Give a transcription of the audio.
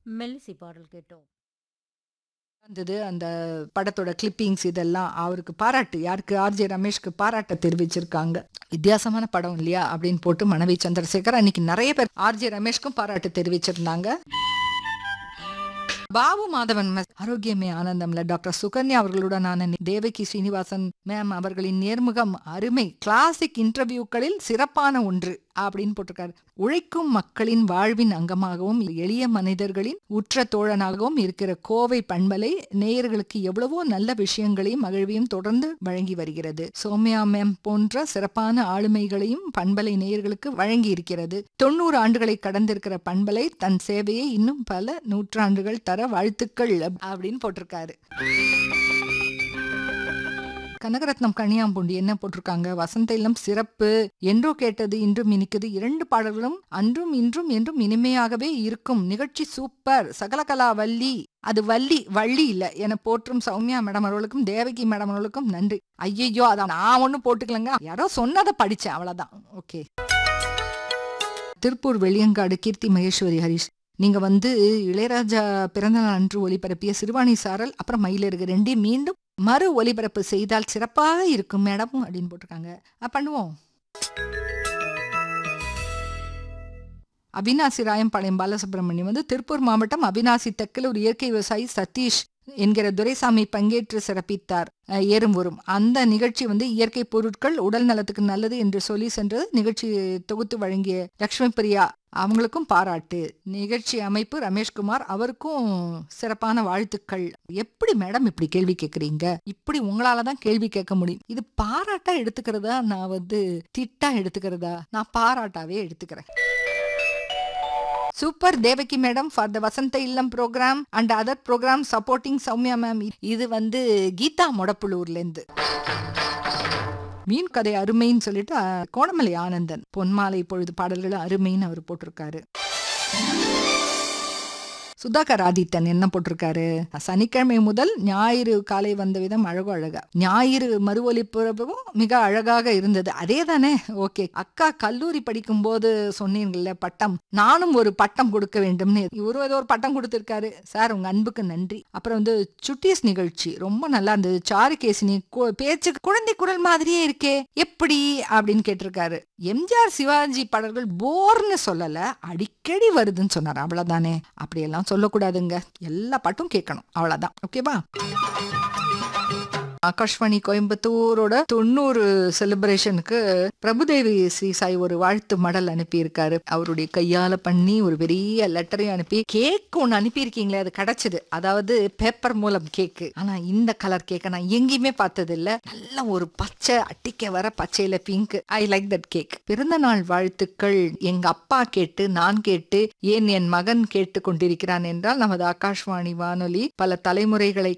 மெல்லிசை பாடல் கேட்டோம். வந்தது அந்த படத்தோட கிளிப்பிங்ஸ் இதெல்லாம் அவருக்கு பாராட்டு யாருக்கு ஆர்ஜே ரமேஷ்க்கு பாராட்ட தெரிவிச்சிருக்காங்க வித்தியாசமான படம் இல்லையா அப்படின்னு போட்டு மனைவி சந்திரசேகர் அன்னைக்கு நிறைய பேர் ஆர்ஜே ரமேஷ்க்கும் பாராட்டு தெரிவிச்சிருந்தாங்க பாபு மாதவன் ம- ஆரோக்கியமே ஆனந்தம்ல டாக்டர் சுகன்யா அவர்களுடனான நி- தேவகி ஸ்ரீனிவாசன் மேம் அவர்களின் நேர்முகம் அருமை கிளாசிக் இன்டர்வியூக்களில் சிறப்பான ஒன்று அப்படின்னு போட்டிருக்காரு உழைக்கும் மக்களின் வாழ்வின் அங்கமாகவும் எளிய மனிதர்களின் உற்ற தோழனாகவும் இருக்கிற கோவை பண்பலை நேயர்களுக்கு எவ்வளவோ நல்ல விஷயங்களையும் மகிழ்வையும் தொடர்ந்து வழங்கி வருகிறது சோம்யா மேம் போன்ற சிறப்பான ஆளுமைகளையும் பண்பலை நேயர்களுக்கு வழங்கி இருக்கிறது தொண்ணூறு ஆண்டுகளை கடந்திருக்கிற பண்பலை தன் சேவையை இன்னும் பல நூற்றாண்டுகள் தர வாழ்த்துக்கள் அப்- அப்படின்னு போட்டிருக்காரு கனகரத்னம் கனியாம்பூண்டி என்ன போட்டிருக்காங்க வசந்த இல்லம் சிறப்பு என்றோ கேட்டது இன்றும் இனிக்குது இரண்டு பாடல்களும் அன்றும் இன்றும் என்றும் இனிமையாகவே இருக்கும் நிகழ்ச்சி சூப்பர் சகலகலா வள்ளி அது வள்ளி வள்ளி இல்ல என போற்றும் சௌமியா மேடம் அவர்களுக்கும் தேவகி மேடம் அவர்களுக்கும் நன்றி ஐயையோ அதான் நான் ஒண்ணும் போட்டுக்கலங்க யாரோ சொன்னதை படிச்சேன் அவ்வளவுதான் ஓகே திருப்பூர் வெளியங்காடு கீர்த்தி மகேஸ்வரி ஹரிஷ் நீங்க வந்து இளையராஜா பிறந்தநாள் அன்று ஒளிபரப்பிய சிறுவாணி சாரல் அப்புறம் மயிலிறகு ரெண்டையும் மீண்டும் மறு ஒளிபரப்பு செய்தால் சிறப்பாக இருக்கும் மேடம் அப்படின்னு போட்டிருக்காங்க அஹ் பண்ணுவோம் அவினாசி ராயம்பாளையம் பாலசுப்ரமணியம் வந்து திருப்பூர் மாவட்டம் அவினாசி தெற்கில் ஒரு இயற்கை விவசாயி சதீஷ் என்கிற துரைசாமி பங்கேற்று சிறப்பித்தார் அஹ் ஏறும் வரும் அந்த நிகழ்ச்சி வந்து இயற்கை பொருட்கள் உடல் நலத்துக்கு நல்லது என்று சொல்லி சென்றது நிகழ்ச்சி தொகுத்து வழங்கிய லக்ஷ்மி பிரியா அவங்களுக்கும் பாராட்டு நிகழ்ச்சி அமைப்பு ரமேஷ்குமார் அவருக்கும் சிறப்பான வாழ்த்துக்கள் எப்படி மேடம் இப்படி கேள்வி கேக்குறீங்க இப்படி உங்களால தான் கேள்வி கேட்க முடியும் இது பாராட்டா எடுத்துக்கிறதா நான் வந்து திட்டா எடுத்துக்கிறதா நான் பாராட்டாவே எடுத்துக்கிறேன் super Devaki madam for the Vasantha Illam programme and other programme supporting Soumya ma'am இது வந்து கீதா மொடப்புலூர்ல இருந்து மீன் கதை அருமைன்னு சொல்லிட்டு அஹ், கோணமலை ஆனந்தன் பொன்மாலை பொழுது பாடல்கள் அருமைன்னு அவர் போட்டிருக்காரு சுதாகர் ஆதித்தன் என்ன போட்டிருக்காரு சனிக்கிழமை முதல் ஞாயிறு காலை வந்த விதம் அழகு அழகா ஞாயிறு மறு ஒலிபரப்பும் மிக அழகாக இருந்தது அதே தானே ஓகே அக்கா கல்லூரி படிக்கும் போது சொன்னீங்கல்ல பட்டம் நானும் ஒரு பட்டம் கொடுக்க வேண்டும்னு இவரு ஏதோ ஒரு பட்டம் கொடுத்திருக்காரு சார் உங்க அன்புக்கு நன்றி அப்புறம் வந்து சுட்டீஸ் நிகழ்ச்சி ரொம்ப நல்லா இருந்தது சாருகேசினி கு- பேச்சு குழந்தை குரல் மாதிரியே இருக்கே எப்படி அப்படின்னு கேட்டிருக்காரு எம்ஜிஆர் சிவாஜி பாடல்கள் போர்னு சொல்லல அடிக்கடி வருதுன்னு சொன்னார் அவ்வளவுதானே அப்படியெல்லாம் சொல்லக்கூடாதுங்க எல்லா பாட்டும் கேட்கணும் அவ்வளவுதான் ஓகேவா ஆகாஷ்வாணி கோயம்புத்தூரோட தொண்ணூறு செலிப்ரேஷனுக்கு பிரபுதேவி ஸ்ரீ சாய் ஒரு வாழ்த்து மடல் அனுப்பியிருக்காரு அவருடைய கையால பண்ணி ஒரு பெரிய லெட்டரையும் அனுப்பி கேக் ஒன்று அனுப்பியிருக்கீங்களே அது கிடைச்சது அதாவது பேப்பர் மூலம் கேக்கு ஆனா இந்த கலர் கேக்கை நான் எங்கேயுமே பார்த்தது இல்ல நல்ல ஒரு பச்சை அட்டிக்க வர பச்சையில pink I like that cake பிறந்த நாள் வாழ்த்துக்கள் எங்க அப்பா கேட்டு நான் கேட்டு ஏன் என் மகன் கேட்டு கொண்டிருக்கிறான் என்றால் நமது ஆகாஷ்வாணி வானொலி பல தலைமுறைகளை